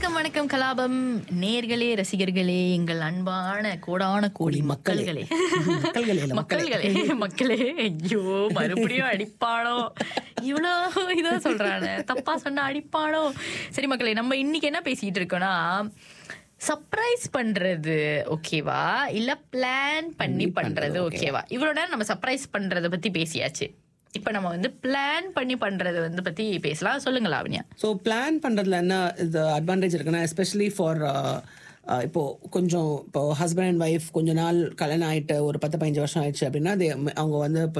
வணக்கம் வணக்கம் கலாபம் நேர்களே ரசிகர்களே எங்கள் அன்பான கோடான கோடி மக்கள்களே மக்கள்களே இல்ல, மக்கள்களே மக்களே ஐயோ மறுபடியும் அடிப்பாளோ இவ்வளோ இதோ சொல்றானே தப்பா சொன்னா அடிப்பாளோ சரி மக்களே நம்ம இன்னைக்கு என்ன பேசிட்டு இருக்கோம்னா சர்ப்ரைஸ் பண்றது ஓகேவா இல்ல பிளான் பண்ணி பண்றது ஓகேவா இவ்வளவு நேரம் நம்ம சர்ப்ரைஸ் பண்றத பத்தி பேசியாச்சு இப்ப நம்ம வந்து பிளான் பண்ணி பண்றது வந்து பத்தி பேசலாம் சொல்லுங்க லாவண்யா ஸோ பிளான் பண்ணுறதுல என்ன இது அட்வான்டேஜ் இருக்குன்னா எஸ்பெஷலி ஃபார் இப்போ கொஞ்சம் இப்போ ஹஸ்பண்ட் அண்ட் ஒய்ஃப் கொஞ்ச நாள் கல்யாணம் ஆயிட்டு ஒரு பத்து பதினஞ்சு வருஷம் ஆயிடுச்சு அப்படின்னா they- அவங்க வந்து இப்போ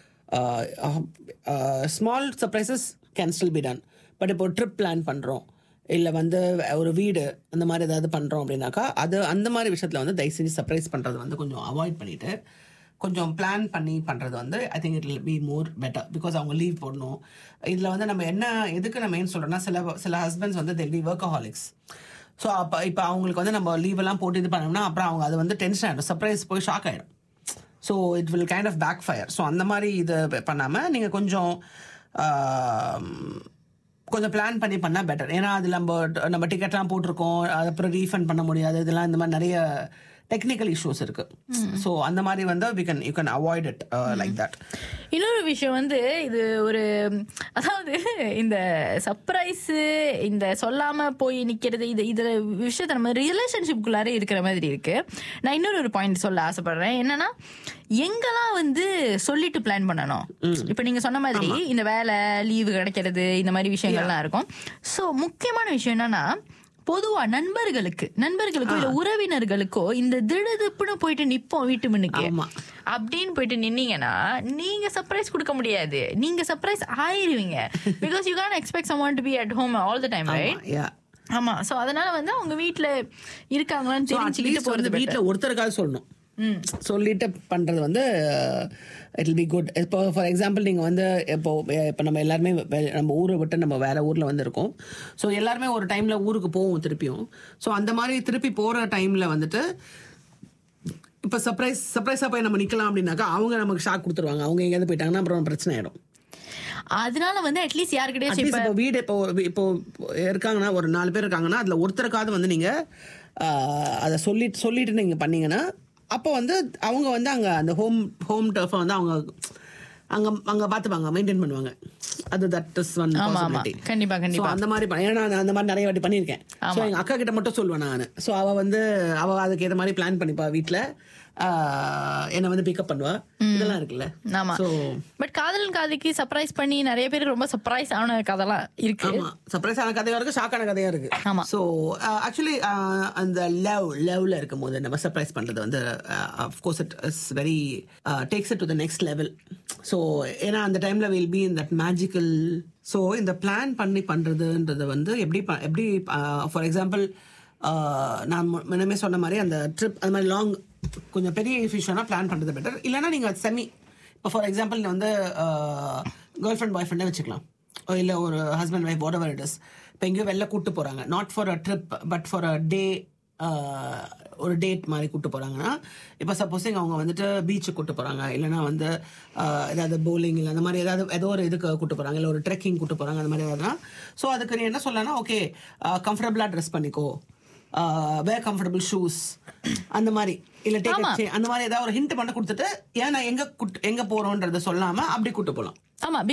small surprises can still be done but இப்போ ட்ரிப் பிளான் பண்ணுறோம் இல்லை வந்து ஒரு வீடு அந்த மாதிரி ஏதாவது பண்ணுறோம் அப்படின்னாக்கா அது அந்த மாதிரி விஷயத்தில் வந்து தயவு செஞ்சு சர்ப்ரைஸ் பண்ணுறது வந்து கொஞ்சம் அவாய்ட் பண்ணிட்டு கொஞ்சம் பிளான் பண்ணி பண்ணுறது வந்து I think it will be more better because அவங்க லீவ் போடணும் இதில் வந்து நம்ம என்ன எதுக்கு நம்ம ஏன் சொல்கிறோம்னா சில சில ஹஸ்பண்ட்ஸ் வந்து தெல் பி ஒர்க்கஹாலிக்ஸ் ஸோ அப்போ இப்போ அவங்களுக்கு வந்து நம்ம லீவ் எல்லாம் போட்டு இது பண்ணோம்னா அப்புறம் அவங்க அது வந்து டென்ஷன் ஆகிடும் சர்ப்ரைஸ் போய் ஷாக் ஆகிடும் so it will kind of backfire so அந்த மாதிரி இது பண்ணாமல் நீங்கள் கொஞ்சம் ஆம், கொஞ்சம் பிளான் பண்ணி பண்ணால் பெட்டர் ஏன்னா அது நம்ம நம்ம டிக்கெட்லாம் போட்டிருக்கோம் அது அப்புறம் ரீஃபண்ட் பண்ண முடியாது இதெல்லாம் இந்த மாதிரி நிறைய டெக்னிக்கல் இஷ்யூஸ் இருக்கு ஸோ அந்த மாதிரி வந்து we can you can avoid it like that இன்னொரு விஷயம் வந்து இது ஒரு அதாவது இந்த சர்ப்ரைஸ் இந்த சொல்லாம போய் நிக்கிறது இது இதுல விஷயத்த நம்ம ரிலேஷன்ஷிப்குள்ளாரே இருக்கிற மாதிரி இருக்கு நான் இன்னொரு ஒரு பாயிண்ட் சொல்ல ஆசைப்படுறேன் என்னன்னா எங்கெல்லாம் வந்து சொல்லிட்டு பிளான் பண்ணணும் இப்ப நீங்க சொன்ன மாதிரி இந்த வேலை லீவு கிடைக்கிறது இந்த மாதிரி விஷயங்கள்லாம் இருக்கும் சோ முக்கியமான விஷயம் என்னன்னா பொதுவா நண்பர்களுக்கு நண்பர்களுக்கோ இல்ல உறவினர்களுக்கோ இந்த திடுதிப்புன்னு போயிட்டு நிப்போம் வீட்டு முன்னுக்கு ஆமா. அப்படின்னு போயிட்டு நின்னீங்கன்னா நீங்க சர்ப்ரைஸ் கொடுக்க முடியாது நீங்க சர்ப்ரைஸ் ஆயிருவீங்க because you can expect some to be at home all the time right yeah ஆமா சோ அதனால வந்து அவங்க வீட்ல இருக்காங்களான்னு தெரிஞ்சுக்கிட்டு போறது வந்து வீட்டில் ஒருத்தருக்காவது சொல்லணும் சொல்லிட்டு பண்ணுறது வந்து இட் வில் பி குட் இப்போ ஃபார் எக்ஸாம்பிள் நீங்கள் வந்து இப்போ இப்போ நம்ம எல்லாருமே வெ- நம்ம ஊரை விட்டு நம்ம வேற ஊரில் வந்து இருக்கோம் ஸோ எல்லாருமே ஒரு டைமில் ஊருக்கு போவோம் திருப்பியும் ஸோ அந்த மாதிரி திருப்பி போகிற டைமில் வந்துட்டு இப்போ சர்ப்ரைஸ் சர்ப்ரைஸாக போய் நம்ம நிற்கலாம் அப்படின்னாக்கா அவங்க நமக்கு ஷாக் கொடுத்துருவாங்க அவங்க எங்கேயாவது போயிட்டாங்கன்னா அப்புறம் பிரச்சனை ஆயிடும் அதனால வந்து அட்லீஸ்ட் யாருக்கிட்டயும் அட்லீஸ்ட் இப்போ வீடு இப்போ இப்போ இருக்காங்கன்னா ஒரு நாலு பேர் இருக்காங்கன்னா அதில் ஒருத்தருக்காவது வந்து நீங்கள் அதை சொல்லிட்டு சொல்லிட்டு நீங்கள் பண்ணீங்கன்னா அப்போ வந்து அவங்க வந்து அங்கே அந்த ஹோம் ஹோம் டர்ஃபை வந்து அவங்க அங்கே அங்கே பார்த்துப்பாங்க மெயின்டைன் பண்ணுவாங்க அது தட் இஸ் ஒன் ஆமா, ஆமா. கண்டிப்பா, கண்டிப்பா. அந்த மாதிரி பண்ண- ஏன்னா நான் அந்த மாதிரி நிறைய வாட்டி பண்ணியிருக்கேன் ஸோ எங்கள் அக்கா கிட்ட மட்டும் சொல்லுவேன் நான் ஸோ அவள் வந்து அவள் அதுக்கு ஏற்ற மாதிரி பிளான் பண்ணிப்பா வீட்டில் என்னை வந்து பிக்கப் பண்ணுவா இதெல்லாம் இருக்குல்ல ஆமா ஸோ பட் காதலன் காதலிக்கு சர்ப்ரைஸ் பண்ணி நிறைய பேருக்கு ரொம்ப சர்ப்ரைஸ் ஆன கதைலாம் இருக்கு ஆமா சர்ப்ரைஸ் ஆன கதையா இருக்கு ஷாக்கான கதையா இருக்கு ஆமா. ஸோ ஆக்சுவலி அந்த லவ் லவ்ல இருக்கும் போது நம்ம சர்ப்ரைஸ் பண்றது வந்து of course it is very takes it to the next level so ஏன்னா அந்த டைம்ல will be in that magical so இந்த பிளான் பண்ணி பண்றதுன்றது வந்து எப்படி ப- எப்படி ஃபார் எக்ஸாம்பிள் நான் மு- முன்னமே சொன்ன மாதிரி அந்த ட்ரிப் அந்த மாதிரி லாங் கொஞ்சம் பெரிய விஷயம்னா பிளான் பண்றது பெட்டர் இல்லைன்னா நீங்க செமி இப்போ ஃபார் எக்ஸாம்பிள் நீ வந்து கேர்ள் ஃப்ரெண்ட் பாய் ஃப்ரெண்டே வச்சுக்கலாம் இல்லை ஒரு husband wife whatever it is இப்போ எங்கேயோ வெளில கூட்டு போகிறாங்க not for a trip but for a day ஒரு டேட் மாதிரி கூட்டு போகிறாங்கன்னா இப்போ சப்போஸிங் அவங்க வந்துட்டு பீச்சுக்கு கூட்டு போகிறாங்க இல்லைன்னா வந்து ஆஹ், ஏதாவது bowling இல்லை அந்த மாதிரி ஏதாவது ஏதோ ஒரு இதுக்கு கூட்டு போகிறாங்க இல்லை ஒரு ட்ரெக்கிங் கூட்டு போகிறாங்க அந்த மாதிரி ஏதாவதுனா ஸோ அதுக்கு நீ என்ன சொல்லலாம் ஓகே கம்ஃபர்டபுளாக ட்ரெஸ் பண்ணிக்கோ வேர் கம்ஃபர்டபுள் ஷூஸ் அந்த மாதிரி இல்லை டேக் அந்த மாதிரி ஏதாவது ஒரு ஹிண்ட் பண்ண கொடுத்துட்டு ஏன் நான் எங்கே எங்கே போகிறோன்றதை சொல்லாமல் அப்படி கூட்டு போகலாம் ஆமா